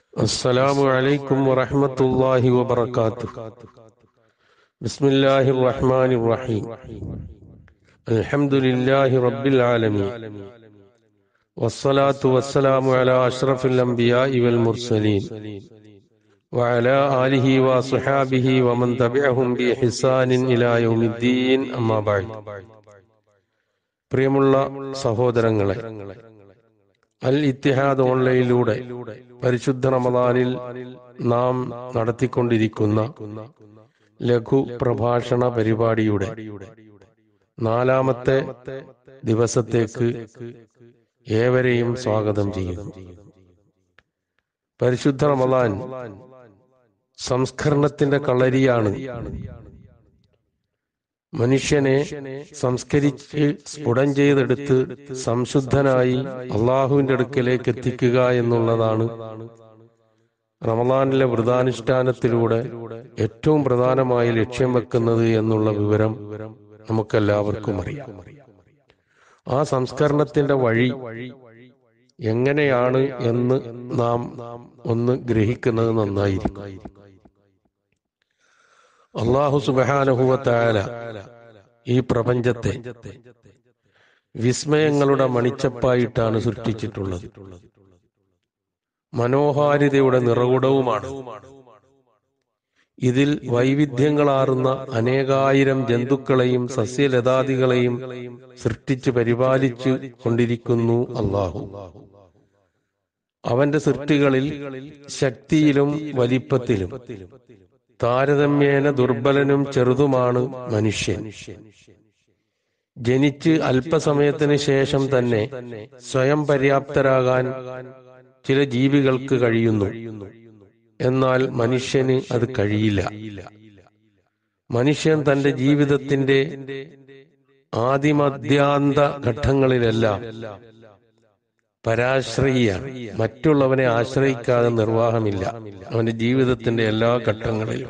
السلام عليكم ورحمة الله وبركاته بسم الله الرحمن الرحيم الحمد لله رب العالمين والصلاة والسلام على أشرف الأنبياء والمرسلين وعلى آله وصحابه ومن تبعهم بإحسان إلى يوم الدين أما بعد പ്രിയമുള്ള സഹോദരങ്ങളെ Al Ittihad ഓൺലൈനിലൂടെ പരിശുദ്ധ റമദാനിൽ നാം നടത്തിക്കൊണ്ടിരിക്കുന്ന ലഘു പ്രഭാഷണ പരിപാടിയുടെ നാലാമത്തെ ദിവസത്തേക്ക് ഏവരെയും സ്വാഗതം ചെയ്യുന്നു പരിശുദ്ധ റമദാൻ സംസ്കരണത്തിന്റെ കളരിയാണ് മനുഷ്യനെ സംസ്കരിച്ച് സ്ഫുടം ചെയ്തെടുത്ത് സംശുദ്ധനായി അള്ളാഹുവിന്റെ അടുക്കലേക്ക് എത്തിക്കുക എന്നുള്ളതാണ് റമദാനിലെ വ്രതാനുഷ്ഠാനത്തിലൂടെ ഏറ്റവും പ്രധാനമായി ലക്ഷ്യം വെക്കുന്നത് എന്നുള്ള വിവരം നമുക്കെല്ലാവർക്കും അറിയാം ആ സംസ്കരണത്തിന്റെ വഴി എങ്ങനെയാണ് എന്ന് നാം ഒന്ന് ഗ്രഹിക്കുന്നത് നന്നായിരിക്കും അള്ളാഹു സുബാനുഭവത്തായ ഈ പ്രപഞ്ചത്തെ വിസ്മയങ്ങളുടെ മണിച്ചപ്പായിട്ടാണ് സൃഷ്ടിച്ചിട്ടുള്ളത് മനോഹാരിതയുടെ നിറകുടവുമാണ് ഇതിൽ വൈവിധ്യങ്ങളാർന്ന അനേകായിരം ജന്തുക്കളെയും സസ്യലതാദികളെയും സൃഷ്ടിച്ച് പരിപാലിച്ചു കൊണ്ടിരിക്കുന്നു അള്ളാഹു അവന്റെ സൃഷ്ടികളിൽ ശക്തിയിലും വലിപ്പത്തിലും താരതമ്യേന ദുർബലനും ചെറുതുമാണ് മനുഷ്യൻ ജനിച്ച് അല്പസമയത്തിന് ശേഷം തന്നെ സ്വയം പര്യാപ്തരാകാൻ ചില ജീവികൾക്ക് കഴിയുന്നു എന്നാൽ മനുഷ്യന് അത് കഴിയില്ല മനുഷ്യൻ തന്റെ ജീവിതത്തിന്റെ ആദിമധ്യാന്ത ഘട്ടങ്ങളിലെല്ലാം പരാശ്രയിയാണ് മറ്റുള്ളവനെ ആശ്രയിക്കാതെ നിർവാഹമില്ല അവന്റെ ജീവിതത്തിന്റെ എല്ലാ ഘട്ടങ്ങളിലും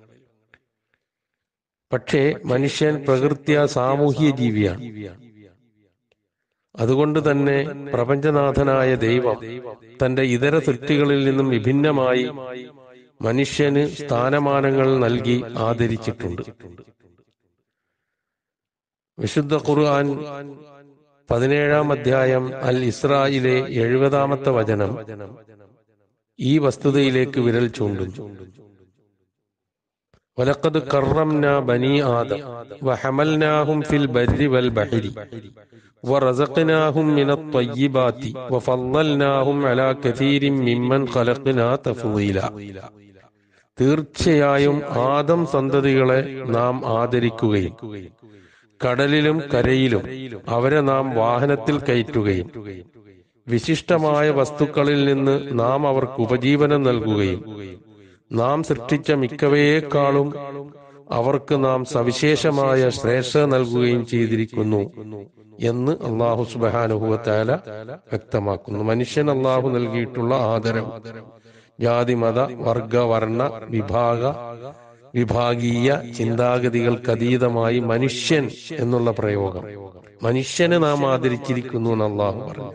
പക്ഷേ മനുഷ്യൻ പ്രകൃത്യ സാമൂഹ്യ ജീവിയാണ് അതുകൊണ്ട് തന്നെ പ്രപഞ്ചനാഥനായ ദൈവം തന്റെ ഇതര സൃഷ്ടികളിൽ നിന്നും വിഭിന്നമായി മനുഷ്യന് സ്ഥാനമാനങ്ങൾ നൽകി ആദരിച്ചിട്ടുണ്ട് വിശുദ്ധ ഖുർആൻ പതിനേഴാം അധ്യായം അൽ ഇസ്രായിലെ എഴുപതാമത്തെ വചനം ഈ വസ്തുതയിലേക്ക് വിരൽ ചൂണ്ടുന്നു ولقد كرمنا بني آدم وحملناهم في البر والبحر ورزقناهم من الطيبات وفضلناهم على كثير ممن خلقنا تفضيلا തീർച്ചയായും ആദം സന്തതികളെ നാം ആദരിക്കുകയും കടലിലും കരയിലും അവരെ നാം വാഹനത്തിൽ കയറ്റുകയും വിശിഷ്ടമായ വസ്തുക്കളിൽ നിന്ന് നാം അവർക്ക് ഉപജീവനം നൽകുകയും നാം സൃഷ്ടിച്ച മിക്കവയേക്കാളും അവർക്ക് നാം സവിശേഷമായ ശ്രേഷ്ഠ നൽകുകയും ചെയ്തിരിക്കുന്നു എന്ന് അള്ളാഹു സുബാനുഭവത്താല വ്യക്തമാക്കുന്നു മനുഷ്യൻ അള്ളാഹു നൽകിയിട്ടുള്ള ആദരവ് ജാതി മത വർഗ വർണ്ണ വിഭാഗ വിഭാഗീയ ചിന്താഗതികൾക്കതീതമായി മനുഷ്യൻ എന്നുള്ള പ്രയോഗം മനുഷ്യനെ നാം ആദരിച്ചിരിക്കുന്നു എന്ന് അള്ളാഹു പറഞ്ഞു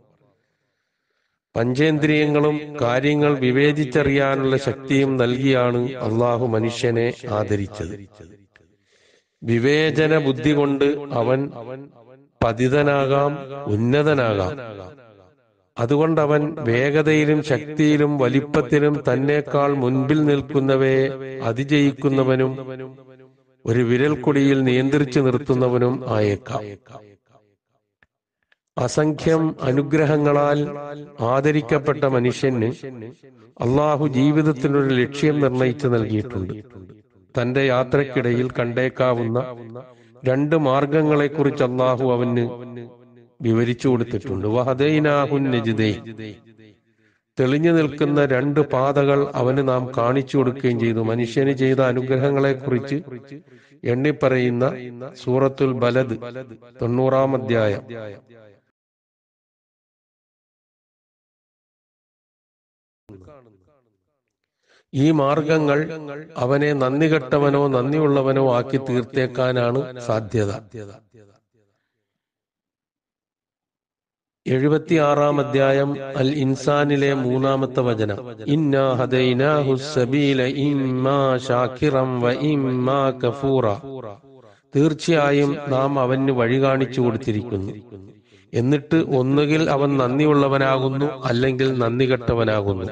പഞ്ചേന്ദ്രിയങ്ങളും കാര്യങ്ങൾ വിവേചിച്ചറിയാനുള്ള ശക്തിയും നൽകിയാണ് അള്ളാഹു മനുഷ്യനെ ആദരിച്ചത് വിവേചന ബുദ്ധി കൊണ്ട് അവൻ പതിതനാകാം ഉന്നതനാകാം അതുകൊണ്ട് അവൻ വേഗതയിലും ശക്തിയിലും വലിപ്പത്തിലും തന്നെക്കാൾ മുൻപിൽ നിൽക്കുന്നവയെ അതിജയിക്കുന്നവനും ഒരു വിരൽക്കൊടിയിൽ നിയന്ത്രിച്ചു നിർത്തുന്നവനും ആയേക്കാം അസംഖ്യം അനുഗ്രഹങ്ങളാൽ ആദരിക്കപ്പെട്ട മനുഷ്യന് അള്ളാഹു ജീവിതത്തിനൊരു ലക്ഷ്യം നിർണയിച്ചു നൽകിയിട്ടുണ്ട് തന്റെ യാത്രക്കിടയിൽ കണ്ടേക്കാവുന്ന രണ്ട് മാർഗങ്ങളെക്കുറിച്ച് അള്ളാഹു അവന് വിവരിച്ചു കൊടുത്തിട്ടുണ്ട് വഹദൈനാഹുൻ നജിദൈ തെളിഞ്ഞു നിൽക്കുന്ന രണ്ട് പാതകൾ അവന് നാം കാണിച്ചു കൊടുക്കുകയും ചെയ്തു മനുഷ്യന് ചെയ്ത അനുഗ്രഹങ്ങളെ കുറിച്ച് എണ്ണിപ്പറയുന്ന സൂറത്തുൽ ബലദ് തൊണ്ണൂറാം അധ്യായം ഈ മാർഗങ്ങൾ അവനെ നന്ദി കെട്ടവനോ നന്ദിയുള്ളവനോ ആക്കി തീർത്തേക്കാനാണ് സാധ്യത എഴുപത്തി ആറാം അധ്യായം അൽ ഇൻസാനിലെ മൂന്നാമത്തെ വചനം ഇന്നാ ഹദൈനാഹു സബീല ഇമ്മാ ഷാക്കിറം വ ഇമ്മാ കഫൂറ തീർച്ചയായും നാം അവന് വഴി കാണിച്ചു കൊടുത്തിരിക്കുന്നു എന്നിട്ട് ഒന്നുകിൽ അവൻ നന്ദിയുള്ളവനാകുന്നു അല്ലെങ്കിൽ നന്ദി കെട്ടവനാകുന്നു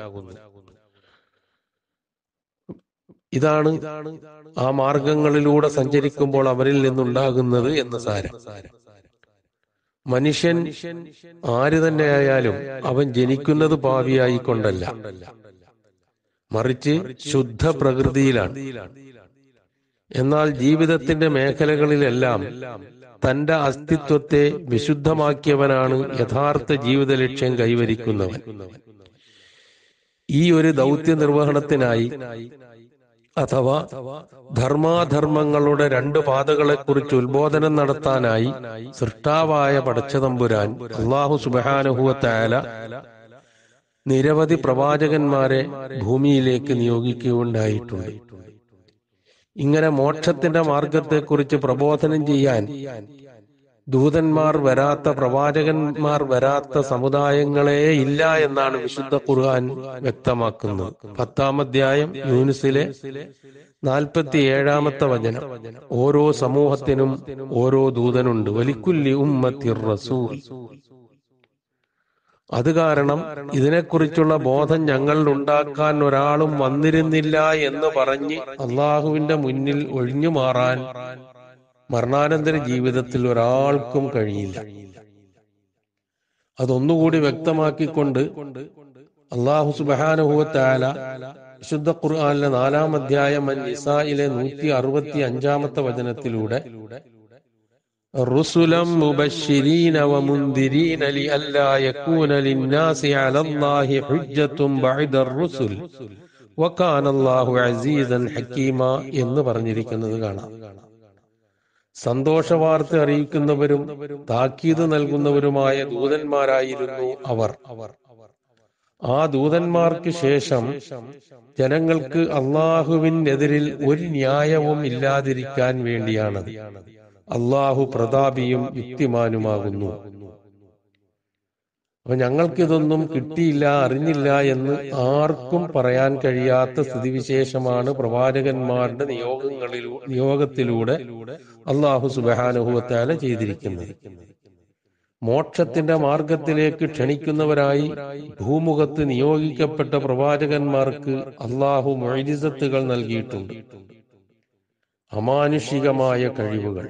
ഇതാണ് ആ മാർഗങ്ങളിലൂടെ സഞ്ചരിക്കുമ്പോൾ അവരിൽ നിന്നുണ്ടാകുന്നത് എന്ന് സാരം മനുഷ്യൻ ആര് തന്നെയായാലും അവൻ ജനിക്കുന്നത് പാവിയായിക്കൊണ്ടല്ല മറിച്ച് ശുദ്ധ പ്രകൃതിയിലാണ് എന്നാൽ ജീവിതത്തിന്റെ മേഖലകളിലെല്ലാം തന്റെ അസ്തിത്വത്തെ വിശുദ്ധമാക്കിയവനാണ് യഥാർത്ഥ ജീവിത ലക്ഷ്യം കൈവരിക്കുന്നവൻ ഈ ഒരു ദൗത്യ നിർവഹണത്തിനായി അഥവാ ധർമാധർമ്മങ്ങളുടെ രണ്ട് പാതകളെക്കുറിച്ച് ഉത്ബോധനം നടത്താനായി സൃഷ്ടാവായ പടച്ചതമ്പുരാൻ അള്ളാഹു സുബാനുഹുവത്തായാല നിരവധി പ്രവാചകന്മാരെ ഭൂമിയിലേക്ക് നിയോഗിക്കുകയുണ്ടായിട്ടുണ്ട് ഇങ്ങനെ മോക്ഷത്തിന്റെ മാർഗത്തെക്കുറിച്ച് പ്രബോധനം ചെയ്യാൻ ദൂതന്മാർ വരാത്ത പ്രവാചകന്മാർ വരാത്ത സമുദായങ്ങളെ ഇല്ല എന്നാണ് വിശുദ്ധ ഖുർആൻ വ്യക്തമാക്കുന്നത് പത്താം അധ്യായം യൂനിസിലെ നാൽപ്പത്തി ഏഴാമത്തെ വചനം ഓരോ സമൂഹത്തിനും ഓരോ ദൂതനുണ്ട് വലിക്കുല്ലി ഉമ്മത്തിർ റസൂൽ അത് കാരണം ഇതിനെക്കുറിച്ചുള്ള ബോധം ഞങ്ങളിൽ ഉണ്ടാക്കാൻ ഒരാളും വന്നിരുന്നില്ല എന്ന് പറഞ്ഞ് അള്ളാഹുവിന്റെ മുന്നിൽ ഒഴിഞ്ഞു മാറാൻ മരണാനന്തര ജീവിതത്തിൽ ഒരാൾക്കും കഴിയില്ല അതൊന്നുകൂടി വ്യക്തമാക്കിക്കൊണ്ട് അള്ളാഹു സുബാനുഭവത്തായ വിശുദ്ധ ഖുർആാനിലെ നാലാം അധ്യായം അൻ നിസായിലെ നൂറ്റി അറുപത്തി അഞ്ചാമത്തെ വചനത്തിലൂടെ رسلا مبشرين ومنذرين لئلا يكون للناس على الله حجة بعد الرسل وكان الله عزيزا حكيما എന്ന് പറഞ്ഞിരിക്കുന്നത് കാണാം സന്തോഷവാർത്ത അറിയിക്കുന്നവരും താക്കീത് നൽകുന്നവരുമായ ദൂതന്മാരായിരുന്നു അവർ ആ ദൂതന്മാർക്ക് ശേഷം ജനങ്ങൾക്ക് അള്ളാഹുവിനെതിരിൽ ഒരു ന്യായവും ഇല്ലാതിരിക്കാൻ വേണ്ടിയാണത് അള്ളാഹു പ്രതാപിയും യുക്തിമാനുമാകുന്നു അപ്പൊ ഞങ്ങൾക്കിതൊന്നും കിട്ടിയില്ല അറിഞ്ഞില്ല എന്ന് ആർക്കും പറയാൻ കഴിയാത്ത സ്ഥിതിവിശേഷമാണ് പ്രവാചകന്മാരുടെ നിയോഗങ്ങളിലൂ നിയോഗത്തിലൂടെ അള്ളാഹു സുബാനുഭവത്താല ചെയ്തിരിക്കുന്നത് മോക്ഷത്തിന്റെ മാർഗത്തിലേക്ക് ക്ഷണിക്കുന്നവരായി ഭൂമുഖത്ത് നിയോഗിക്കപ്പെട്ട പ്രവാചകന്മാർക്ക് അള്ളാഹു മൊഴിസത്തുകൾ നൽകിയിട്ടുണ്ട് അമാനുഷികമായ കഴിവുകൾ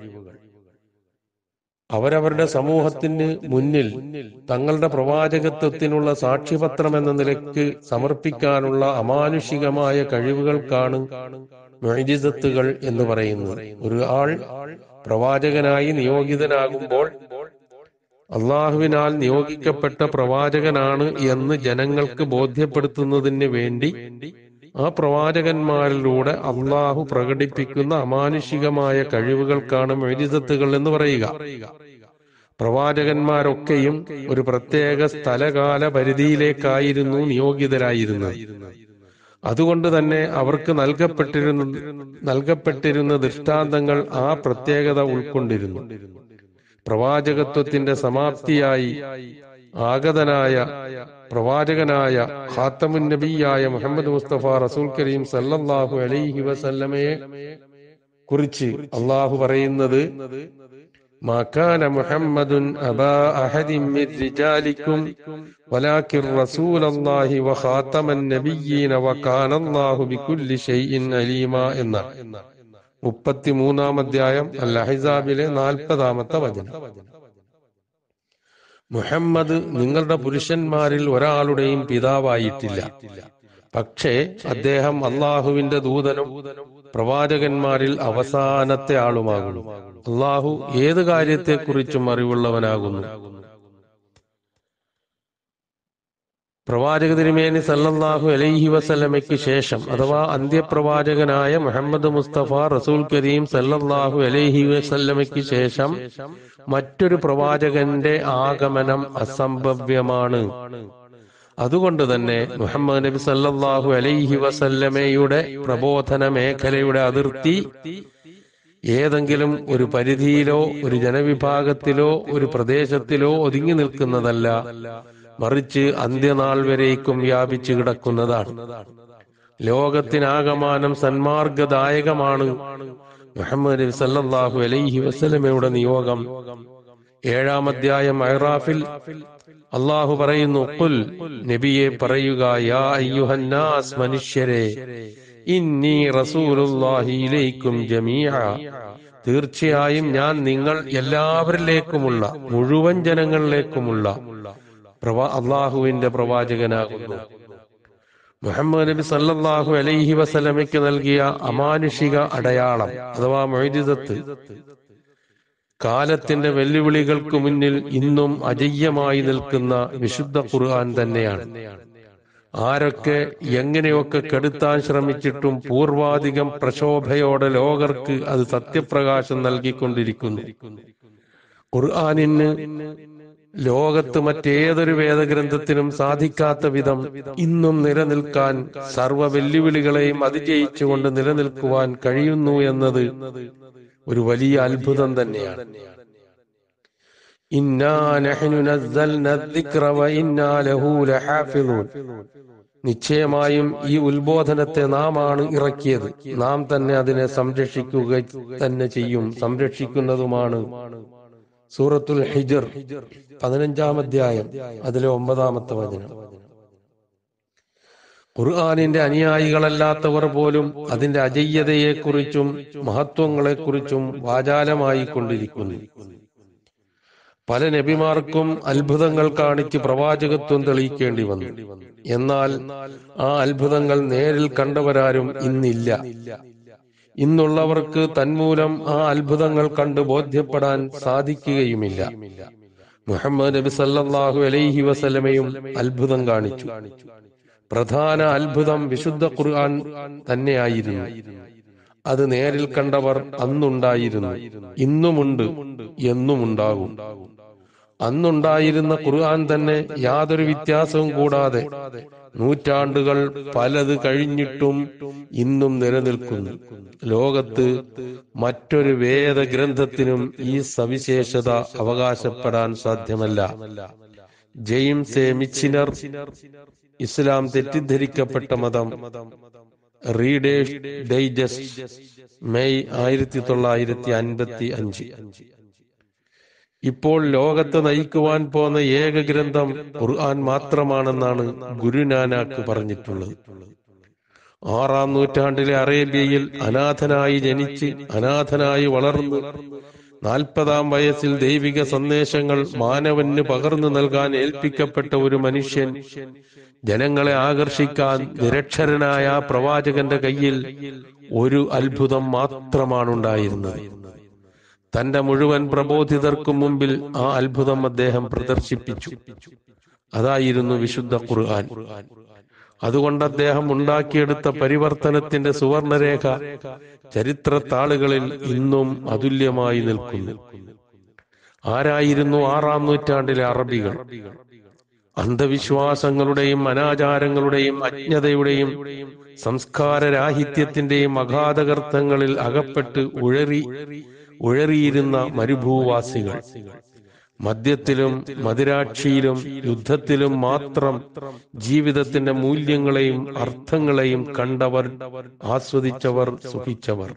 അവരവരുടെ സമൂഹത്തിന് മുന്നിൽ തങ്ങളുടെ പ്രവാചകത്വത്തിനുള്ള സാക്ഷ്യപത്രം എന്ന നിലയ്ക്ക് സമർപ്പിക്കാനുള്ള അമാനുഷികമായ കഴിവുകൾക്കാണ് മൊഴിജിസത്തുകൾ എന്ന് പറയുന്നത് ഒരു ആൾ പ്രവാചകനായി നിയോഗിതനാകുമ്പോൾ അള്ളാഹുവിനാൽ നിയോഗിക്കപ്പെട്ട പ്രവാചകനാണ് എന്ന് ജനങ്ങൾക്ക് ബോധ്യപ്പെടുത്തുന്നതിന് വേണ്ടി ആ പ്രവാചകന്മാരിലൂടെ അള്ളാഹു പ്രകടിപ്പിക്കുന്ന അമാനുഷികമായ കഴിവുകൾക്കാണ് മെഴുതിസത്തുകൾ എന്ന് പറയുക പ്രവാചകന്മാരൊക്കെയും ഒരു പ്രത്യേക സ്ഥലകാല പരിധിയിലേക്കായിരുന്നു നിയോഗിതരായിരുന്നത് അതുകൊണ്ട് തന്നെ അവർക്ക് നൽകപ്പെട്ടിരുന്ന നൽകപ്പെട്ടിരുന്ന ദൃഷ്ടാന്തങ്ങൾ ആ പ്രത്യേകത ഉൾക്കൊണ്ടിരുന്നു പ്രവാചകത്വത്തിന്റെ സമാപ്തിയായി ആഗതനായ പ്രവാചകനായ ഖാത്തമുൻ നബിയായ മുഹമ്മദ് മുസ്തഫ റസൂൽ കരീം സല്ലല്ലാഹു അലൈഹി വസല്ലമയെ കുറിച്ച് അള്ളാഹു പറയുന്നത് ما كان محمد أبا أحد من رجالكم ولكن رسول الله وخاتم النبيين وكان الله بكل شيء عليما എന്നാണ് മുപ്പത്തിമൂന്നാം അധ്യായം അൽ അഹിസാബിലെ നാൽപ്പതാമത്തെ വചനം മുഹമ്മദ് നിങ്ങളുടെ പുരുഷന്മാരിൽ ഒരാളുടെയും പിതാവായിട്ടില്ല പക്ഷേ അദ്ദേഹം അള്ളാഹുവിന്റെ ദൂതനും പ്രവാചകന്മാരിൽ അവസാനത്തെ ആളുമാകുന്നു അള്ളാഹു ഏത് കാര്യത്തെക്കുറിച്ചും അറിവുള്ളവനാകുന്നു പ്രവാചക തിരുമേനി സല്ലല്ലാഹു അലൈഹി വസല്ലമയ്ക്ക് ശേഷം അഥവാ അന്ത്യപ്രവാചകനായ മുഹമ്മദ് മുസ്തഫ റസൂൽ കരീം സല്ലല്ലാഹു അലൈഹി വസല്ലമയ്ക്ക് ശേഷം മറ്റൊരു പ്രവാചകന്റെ ആഗമനം അസംഭവ്യമാണ് അതുകൊണ്ട് തന്നെ മുഹമ്മദ് നബി സല്ലല്ലാഹു അലൈഹി വസല്ലമയുടെ പ്രബോധന മേഖലയുടെ അതിർത്തി ഏതെങ്കിലും ഒരു പരിധിയിലോ ഒരു ജനവിഭാഗത്തിലോ ഒരു പ്രദേശത്തിലോ ഒതുങ്ങി നിൽക്കുന്നതല്ല മറിച്ച് അന്ത്യനാൾ വരേക്കും വ്യാപിച്ചു കിടക്കുന്നതാണ് ലോകത്തിനാകമാനം സന്മാർഗദായകമാണ് മുഹമ്മദ് നബി സല്ലല്ലാഹു അലൈഹി വസല്ലമയുടെ നിയോഗം ഏഴാം അധ്യായം ഐറാഫിൽ അള്ളാഹു പറയുന്നു കുൽ നബിയെ പറയുക യാ അയ്യുഹന്നാസ് മനുഷ്യരെ ഇന്നി റസൂലുള്ളാഹി ഇലൈക്കും ജമീഅ തീർച്ചയായും ഞാൻ നിങ്ങൾ എല്ലാവരിലേക്കുമുള്ള മുഴുവൻ ജനങ്ങളിലേക്കുമുള്ള പ്രവാ അള്ളാഹുവിന്റെ പ്രവാചകനാകുന്നു മുഹമ്മദ് നബി സല്ലല്ലാഹു അലൈഹി വസല്ലമയ്ക്ക് നൽകിയ അമാനുഷിക അടയാളം അഥവാ മൊയ്തിതത്ത് കാലത്തിന്റെ വെല്ലുവിളികൾക്ക് മുന്നിൽ ഇന്നും അജയ്യമായി നിൽക്കുന്ന വിശുദ്ധ ഖുർആൻ തന്നെയാണ് ആരൊക്കെ എങ്ങനെയൊക്കെ കെടുത്താൻ ശ്രമിച്ചിട്ടും പൂർവാധികം പ്രശോഭയോടെ ലോകർക്ക് അത് സത്യപ്രകാശം നൽകിക്കൊണ്ടിരിക്കുന്നു ഖുർആാനിന് ലോകത്ത് മറ്റേതൊരു വേദഗ്രന്ഥത്തിനും സാധിക്കാത്ത വിധം ഇന്നും നിലനിൽക്കാൻ സർവ വെല്ലുവിളികളെയും അതിജയിച്ചുകൊണ്ട് നിലനിൽക്കുവാൻ കഴിയുന്നു എന്നത് ഒരു വലിയ അത്ഭുതം തന്നെയാണ് ഇന്നാ നഹ്നു നസ്സൽന الذِّكْرَ وَإِنَّا لَهُ لَحَافِظُونَ നിശ്ചയമായും ഈ ഉത്ബോധനത്തെ നാം ആണ് ഇറക്കിയത് നാം തന്നെ അതിനെ സംരക്ഷിക്കുക തന്നെ ചെയ്യും സംരക്ഷിക്കുന്നതുമാണ് സൂറത്തുൽ ഹിജർ പതിനഞ്ചാം അധ്യായം അതിലെ ഒമ്പതാമത്തെ വചനം ഖുർആാനിന്റെ അനുയായികളല്ലാത്തവർ പോലും അതിന്റെ അജയ്യതയെക്കുറിച്ചും മഹത്വങ്ങളെക്കുറിച്ചും വാചാലമായി കൊണ്ടിരിക്കുന്നു പല നബിമാർക്കും അത്ഭുതങ്ങൾ കാണിച്ച് പ്രവാചകത്വം തെളിയിക്കേണ്ടി വന്നു എന്നാൽ ആ അത്ഭുതങ്ങൾ നേരിൽ കണ്ടവരാരും ഇന്നില്ല ഇന്നുള്ളവർക്ക് തന്മൂലം ആ അത്ഭുതങ്ങൾ കണ്ട് ബോധ്യപ്പെടാൻ സാധിക്കുകയുമില്ല മുഹമ്മദ് നബി സല്ലല്ലാഹു അലൈഹി വസല്ലമയും അത്ഭുതം കാണിച്ചു പ്രധാന അത്ഭുതം വിശുദ്ധ ഖുർആൻ തന്നെയായിരുന്നു അത് നേരിൽ കണ്ടവർ അന്നുണ്ടായിരുന്നു ഇന്നുമുണ്ട് എന്നുമുണ്ടാകും അന്നുണ്ടായിരുന്ന ഖുർആൻ തന്നെ യാതൊരു വ്യത്യാസവും കൂടാതെ നൂറ്റാണ്ടുകൾ പലത് കഴിഞ്ഞിട്ടും ഇന്നും നിലനിൽക്കുന്നു ലോകത്ത് മറ്റൊരു വേദഗ്രന്ഥത്തിനും ഈ സവിശേഷത അവകാശപ്പെടാൻ സാധ്യമല്ല ജെയിംസ് എ മിച്ചിനർ ഇസ്ലാം തെറ്റിദ്ധരിക്കപ്പെട്ട മതം റീഡേഴ്സ് ഡൈജസ്റ്റ് മെയ് ആയിരത്തി തൊള്ളായിരത്തി അൻപത്തി അഞ്ച് ഇപ്പോൾ ലോകത്തെ നയിക്കുവാൻ പോന്ന ഏക ഗ്രന്ഥം ഖുർആൻ മാത്രമാണെന്നാണ് ഗുരുനാനാക്ക് പറഞ്ഞിട്ടുള്ളത് ആറാം നൂറ്റാണ്ടിലെ അറേബ്യയിൽ അനാഥനായി ജനിച്ച് അനാഥനായി വളർന്ന് നാൽപ്പതാം വയസ്സിൽ ദൈവിക സന്ദേശങ്ങൾ മാനവന് പകർന്നു നൽകാൻ ഏൽപ്പിക്കപ്പെട്ട ഒരു മനുഷ്യൻ ജനങ്ങളെ ആകർഷിക്കാൻ നിരക്ഷരനായ ആ പ്രവാചകന്റെ കയ്യിൽ ഒരു അത്ഭുതം മാത്രമാണുണ്ടായിരുന്നത് തന്റെ മുഴുവൻ പ്രബോധിതർക്കും മുമ്പിൽ ആ അത്ഭുതം അദ്ദേഹം പ്രദർശിപ്പിച്ചു അതായിരുന്നു വിശുദ്ധ ഖുർആൻ അതുകൊണ്ട് അദ്ദേഹം ഉണ്ടാക്കിയെടുത്ത പരിവർത്തനത്തിന്റെ സുവർണരേഖ ചരിത്ര താളുകളിൽ ഇന്നും അതുല്യമായി നിൽക്കുന്നു ആരായിരുന്നു ആറാം നൂറ്റാണ്ടിലെ അറബികൾ അന്ധവിശ്വാസങ്ങളുടെയും അനാചാരങ്ങളുടെയും അജ്ഞതയുടെയും സംസ്കാര രാഹിത്യത്തിന്റെയും അഗാധകർത്തങ്ങളിൽ അകപ്പെട്ട് ഉഴറി ഉഴറിയിരുന്ന മരുഭൂവാസികൾ മദ്യത്തിലും മദിരാക്ഷിയിലും യുദ്ധത്തിലും മാത്രം ജീവിതത്തിന്റെ മൂല്യങ്ങളെയും അർത്ഥങ്ങളെയും കണ്ടവർ ആസ്വദിച്ചവർ സുഖിച്ചവർ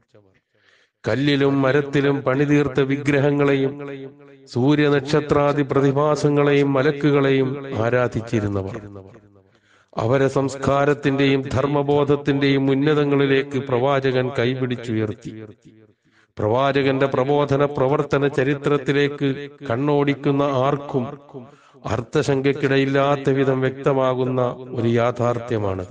കല്ലിലും മരത്തിലും പണിതീർത്ത വിഗ്രഹങ്ങളെയും സൂര്യനക്ഷത്രാദി പ്രതിഭാസങ്ങളെയും മലക്കുകളെയും ആരാധിച്ചിരുന്നവർ അവരെ സംസ്കാരത്തിന്റെയും ധർമ്മബോധത്തിന്റെയും ഉന്നതങ്ങളിലേക്ക് പ്രവാചകൻ കൈപിടിച്ചുയർത്തി പ്രവാചകന്റെ പ്രബോധന പ്രവർത്തന ചരിത്രത്തിലേക്ക് കണ്ണോടിക്കുന്ന ആർക്കും അർത്ഥശങ്കയ്ക്കിടയില്ലാത്ത വിധം വ്യക്തമാകുന്ന ഒരു യാഥാർത്ഥ്യമാണ്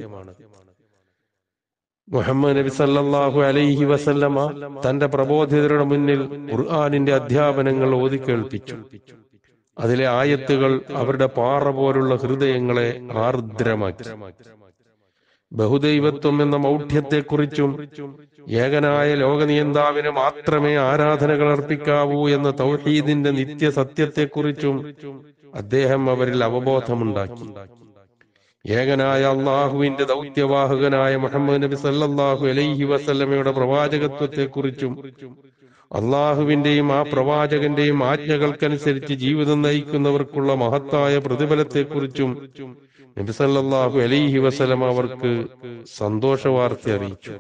മുഹമ്മദ് നബി സല്ലല്ലാഹു അലൈഹി വസല്ലമ തന്റെ പ്രബോധിതരുടെ മുന്നിൽ ഖുർആാനിന്റെ അധ്യാപനങ്ങൾ ഓതിക്കേൾപ്പിച്ചു അതിലെ ആയത്തുകൾ അവരുടെ പാറ പോലുള്ള ഹൃദയങ്ങളെ ആർദ്രമാക്കി ബഹുദൈവത്വം എന്ന മൗഢ്യത്തെക്കുറിച്ചും ഏകനായ ലോകനിയന്താവിന് മാത്രമേ ആരാധനകൾ അർപ്പിക്കാവൂ എന്ന തൗഹീദിന്റെ നിത്യസത്യത്തെക്കുറിച്ചും അദ്ദേഹം അവരിൽ അവബോധമുണ്ടാക്കി ഏകനായ അള്ളാഹുവിന്റെ ദൗത്യവാഹകനായ മുഹമ്മദ് നബി സല്ലല്ലാഹു അലൈഹി വസല്ലമയുടെ പ്രവാചകത്വത്തെക്കുറിച്ചും അള്ളാഹുവിന്റെയും ആ പ്രവാചകന്റെയും ആജ്ഞകൾക്കനുസരിച്ച് ജീവിതം നയിക്കുന്നവർക്കുള്ള മഹത്തായ പ്രതിഫലത്തെക്കുറിച്ചും നബി സല്ലല്ലാഹു അലൈഹി വസല്ലം അവർക്ക് സന്തോഷവാർത്ത അറിയിച്ചു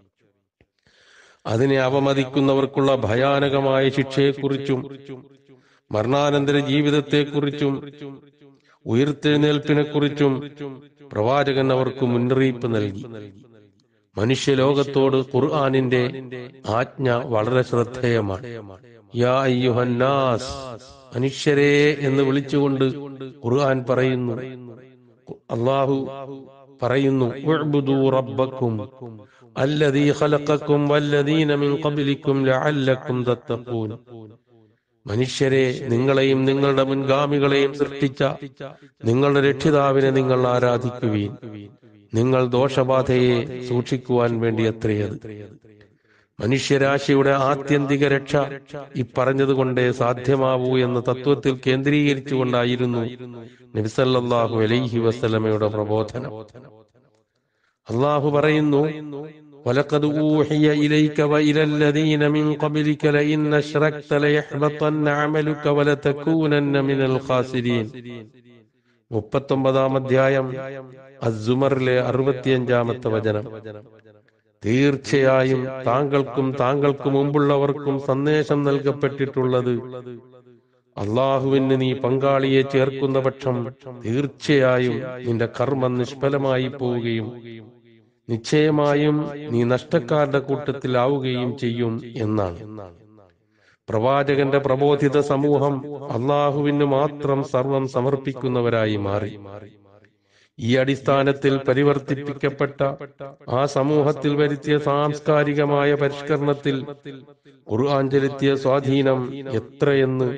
അതിനെ അവമതിക്കുന്നവർക്കുള്ള ഭയാനകമായ ശിക്ഷയെക്കുറിച്ചും മരണാനന്തര ജീവിതത്തെക്കുറിച്ചും ഉയർത്തെഴുന്നേൽപ്പിനെക്കുറിച്ചും പ്രവാചകൻ അവർക്ക് മുന്നറിയിപ്പ് നൽകി മനുഷ്യലോകത്തോട് ഖുർആാനിന്റെ ആജ്ഞ വളരെ ശ്രദ്ധേയമാണ് യാ അയ്യുഹന്നാസ് മനുഷ്യരെ എന്ന് വിളിച്ചുകൊണ്ട് ഖുർആൻ പറയുന്നു അള്ളാഹു പറയുന്നു ഉഅ്ബുദൂ റബ്ബക്കും അല്ലദീ ഖലഖക്കും വല്ലദീന മിൻ ഖബ്ലിക്കും ലഅല്ലക്കും തത്തഖൂൻ മനുഷ്യരെ നിങ്ങളെയും നിങ്ങളുടെ മുൻഗാമികളെയും സൃഷ്ടിച്ച നിങ്ങളുടെ രക്ഷിതാവിനെ നിങ്ങൾ ആരാധിക്കുവീൻ നിങ്ങൾ ദോഷബാധയെ സൂക്ഷിക്കുവാൻ വേണ്ടി അത്രയത് മനുഷ്യരാശിയുടെ ആത്യന്തിക രക്ഷ ഇപ്പറഞ്ഞതുകൊണ്ടേ സാധ്യമാവൂ എന്ന തത്വത്തിൽ കേന്ദ്രീകരിച്ചുകൊണ്ടായിരുന്നു നബിസല്ലാഹു അലൈഹി വസ്ലമയുടെ പ്രബോധനം അള്ളാഹു പറയുന്നു ولقد أوحي إليك وإلى الذين من قبلك لئن أشركت ليحبطن عملك ولتكونن من الخاسرين മുപ്പത്തൊമ്പതാം അധ്യായം അസുമറിലെ അറുപത്തിയഞ്ചാമത്തെ വചനം തീർച്ചയായും താങ്കൾക്കും താങ്കൾക്ക് മുമ്പുള്ളവർക്കും സന്ദേശം നൽകപ്പെട്ടിട്ടുള്ളത് അള്ളാഹുവിന് നീ പങ്കാളിയെ ചേർക്കുന്ന പക്ഷം തീർച്ചയായും നിന്റെ കർമ്മം നിഷ്ഫലമായി പോവുകയും നിശ്ചയമായും നീ നഷ്ടക്കാരുടെ കൂട്ടത്തിലാവുകയും ചെയ്യും എന്നാണ് പ്രവാചകന്റെ പ്രബോധിത സമൂഹം അള്ളാഹുവിന് മാത്രം സർവം സമർപ്പിക്കുന്നവരായി മാറി ഈ അടിസ്ഥാനത്തിൽ പരിവർത്തിപ്പിക്കപ്പെട്ട ആ സമൂഹത്തിൽ വരുത്തിയ സാംസ്കാരികമായ പരിഷ്കരണത്തിൽ ഖുർആൻ ചെലുത്തിയ സ്വാധീനം എത്രയെന്ന്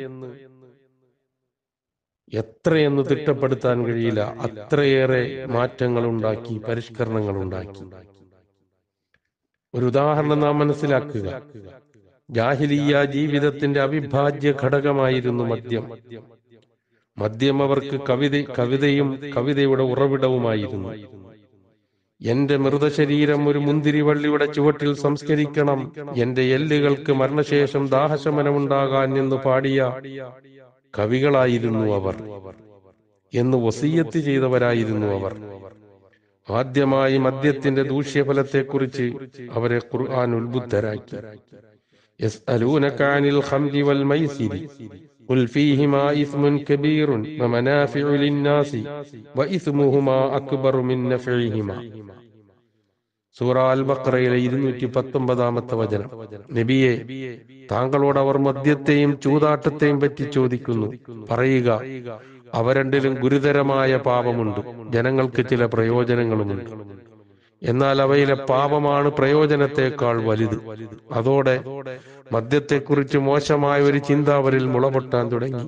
എത്രയെന്ന് തിട്ടപ്പെടുത്താൻ കഴിയില്ല അത്രയേറെ മാറ്റങ്ങൾ ഉണ്ടാക്കി പരിഷ്കരണങ്ങൾ ഉണ്ടാക്കി ഒരു ഉദാഹരണം നാം മനസ്സിലാക്കുക ജാഹിലിയ ജീവിതത്തിന്റെ അവിഭാജ്യ ഘടകമായിരുന്നു മദ്യം മദ്യം അവർക്ക് കവിത കവിതയും കവിതയുടെ ഉറവിടവുമായിരുന്നു എന്റെ മൃതശരീരം ഒരു മുന്തിരിവള്ളിയുടെ ചുവട്ടിൽ സംസ്കരിക്കണം എന്റെ എല്ലുകൾക്ക് മരണശേഷം ദാഹശമനമുണ്ടാകാൻ എന്ന് പാടിയ കവികളായിരുന്നു അവർ എന്ന് വസീയത്ത് ചെയ്തവരായിരുന്നു അവർ ആദ്യമായി മദ്യത്തിന്റെ ദൂഷ്യഫലത്തെക്കുറിച്ച് അവരെ ഖുർആൻ ഉത്ബുദ്ധരാക്കി يسألونك عن الخمر والميسر قل فيهما إثم كبير ومنافع للناس وإثمهما أكبر من نفعهما സൂറ അൽ ബക്രയിലെ ഇരുന്നൂറ്റി പത്തൊമ്പതാമത്തെ വചനം നബിയെ താങ്കളോട് അവർ മദ്യത്തെയും ചൂതാട്ടത്തെയും പറ്റി ചോദിക്കുന്നു പറയുക അവ രണ്ടിലും ഗുരുതരമായ പാപമുണ്ട് ജനങ്ങൾക്ക് ചില പ്രയോജനങ്ങളുമുണ്ട് എന്നാൽ അവയിലെ പാപമാണ് പ്രയോജനത്തെക്കാൾ വലുത് അതോടെ മദ്യത്തെക്കുറിച്ച് മോശമായ ഒരു ചിന്ത അവരിൽ മുളപൊട്ടാൻ തുടങ്ങി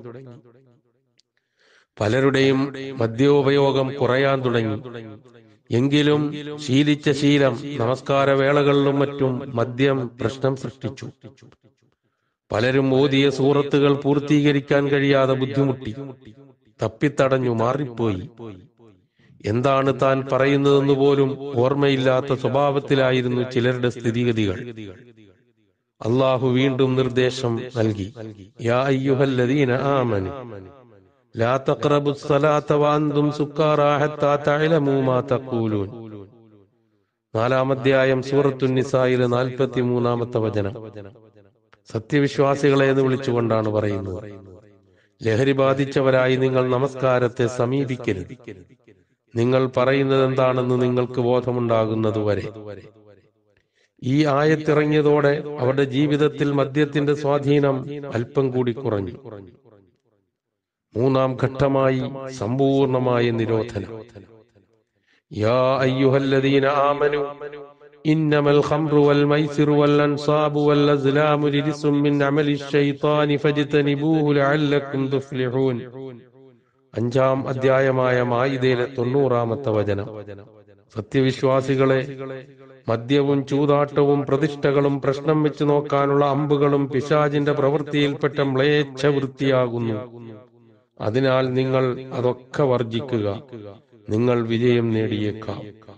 പലരുടെയും മദ്യോപയോഗം കുറയാൻ തുടങ്ങി എങ്കിലും ശീലിച്ച ശീലം നമസ്കാര വേളകളിലും മറ്റും മദ്യം പ്രശ്നം സൃഷ്ടിച്ചു പലരും ഓതിയ സൂറത്തുകൾ പൂർത്തീകരിക്കാൻ കഴിയാതെ ബുദ്ധിമുട്ടി തപ്പിത്തടഞ്ഞു മാറിപ്പോയി എന്താണ് താൻ പറയുന്നതെന്ന് പോലും ഓർമ്മയില്ലാത്ത സ്വഭാവത്തിലായിരുന്നു ചിലരുടെ സ്ഥിതിഗതികൾ അള്ളാഹു വീണ്ടും നിർദ്ദേശം നൽകി യാ അയ്യുഹല്ലദീന ആമനു لا تقربوا الصلاة وأنتم سكارى حتى تعلموا ما تقولون നാലാമധ്യായം സൂറത്തു നിസായിലെ നാൽപ്പത്തി മൂന്നാമത്തെ വചനം സത്യവിശ്വാസികളെ എന്ന് വിളിച്ചുകൊണ്ടാണ് പറയുന്നത് ലഹരി ബാധിച്ചവരായി നിങ്ങൾ നമസ്കാരത്തെ സമീപിക്കരുത് നിങ്ങൾ പറയുന്നത് എന്താണെന്ന് നിങ്ങൾക്ക് ബോധമുണ്ടാകുന്നതുവരെ ഈ ആയത്തിറങ്ങിയതോടെ അവരുടെ ജീവിതത്തിൽ മദ്യത്തിന്റെ സ്വാധീനം അല്പം കൂടി കുറഞ്ഞു മൂന്നാം ഘട്ടമായി സമ്പൂർണമായ നിരോധനം യാ അയ്യുഹല്ലദീന ആമനു ഇന്നമൽ ഖംറു വൽ മൈസിറു വൽ അൻസാബു വൽ അസ്ലാമു റിജ്സും മിൻ അമലി ശൈത്താനി ഫജ്തനിബൂഹു ലഅല്ലക്കും തുഫ്ലിഹൂൻ അഞ്ചാം അധ്യായമായ മായിദയിലെ തൊണ്ണൂറാമത്തെ വചനം സത്യവിശ്വാസികളെ മദ്യവും ചൂതാട്ടവും പ്രതിഷ്ഠകളും പ്രശ്നം വെച്ച് നോക്കാനുള്ള അമ്പുകളും പിശാജിന്റെ പ്രവൃത്തിയിൽപ്പെട്ട മ്ലേച്ഛ വൃത്തിയാകുന്നു അതിനാൽ നിങ്ങൾ അതൊക്കെ വർജിക്കുക നിങ്ങൾ വിജയം നേടിയേക്കാം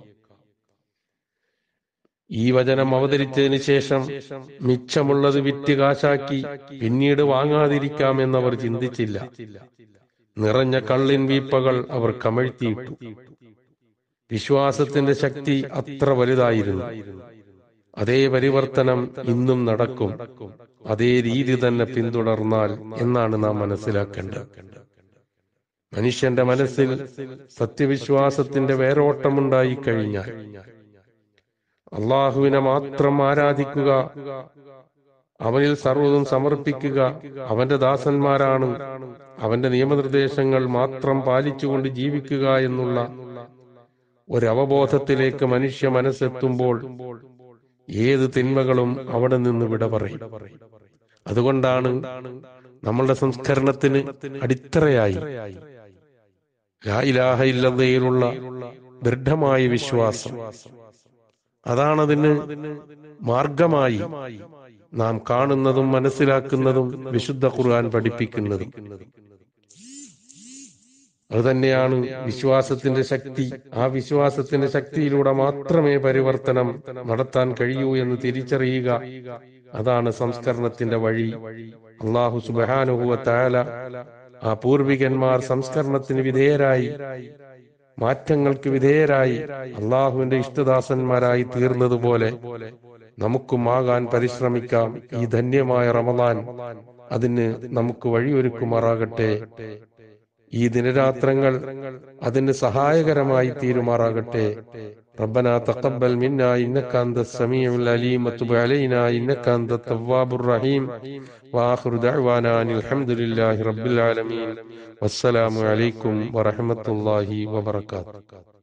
ഈ വചനം അവതരിച്ചതിന് ശേഷം മിച്ചമുള്ളത് വിറ്റ് കാശാക്കി പിന്നീട് വാങ്ങാതിരിക്കാമെന്നവർ ചിന്തിച്ചില്ല നിറഞ്ഞ കള്ളിൻ വീപ്പകൾ അവർ കമഴ്ത്തിയിട്ടു വിശ്വാസത്തിന്റെ ശക്തി അത്ര വലുതായിരുന്നു അതേ പരിവർത്തനം ഇന്നും നടക്കും അതേ രീതി തന്നെ പിന്തുടർന്നാൽ എന്നാണ് നാം മനസ്സിലാക്കേണ്ടത് മനുഷ്യന്റെ മനസ്സിൽ സത്യവിശ്വാസത്തിന്റെ വേരോട്ടമുണ്ടായി കഴിഞ്ഞാൽ അള്ളാഹുവിനെ മാത്രം ആരാധിക്കുക അവനിൽ സർവ്വതും സമർപ്പിക്കുക അവന്റെ ദാസന്മാരാണ് അവന്റെ നിയമനിർദ്ദേശങ്ങൾ മാത്രം പാലിച്ചുകൊണ്ട് ജീവിക്കുക എന്നുള്ള ഒരവബോധത്തിലേക്ക് മനുഷ്യ മനസ്സെത്തുമ്പോൾ ഏത് തിന്മകളും അവിടെ നിന്ന് വിട പറയും അതുകൊണ്ടാണ് നമ്മളുടെ സംസ്കരണത്തിന് അടിത്തറയായി ലാ ഇലാഹ ഇല്ലതയിലുള്ള ദൃഢമായ വിശ്വാസം അതാണതിന് മാർഗമായി നാം കാണുന്നതും മനസ്സിലാക്കുന്നതും വിശുദ്ധ ഖുർആൻ പഠിപ്പിക്കുന്നതും അതുതന്നെയാണ് വിശ്വാസത്തിന്റെ ശക്തി ആ വിശ്വാസത്തിന്റെ ശക്തിയിലൂടെ മാത്രമേ പരിവർത്തനം നടത്താൻ കഴിയൂ എന്ന് തിരിച്ചറിയുക അതാണ് സംസ്കരണത്തിന്റെ വഴി അള്ളാഹു സുബാനുഹുവ താല ആ പൂർവികന്മാർ സംസ്കരണത്തിന് വിധേയരായി മാറ്റങ്ങൾക്ക് വിധേയരായി അള്ളാഹുവിന്റെ ഇഷ്ടദാസന്മാരായി തീർന്നതുപോലെ നമുക്കും ആകാൻ പരിശ്രമിക്കാം ഈ ധന്യമായ റമദാൻ അതിന് നമുക്ക് വഴിയൊരുക്കുമാറാകട്ടെ ഈ ദിനരാത്രങ്ങൾ അതിന് സഹായകരമായി തീരുമാറാകട്ടെ ربنا تقبل منا إنك أنت السميع العليم وتب علينا إنك أنت التواب الرحيم وآخر دعوانا أن الحمد لله رب العالمين والسلام عليكم ورحمة الله وبركاته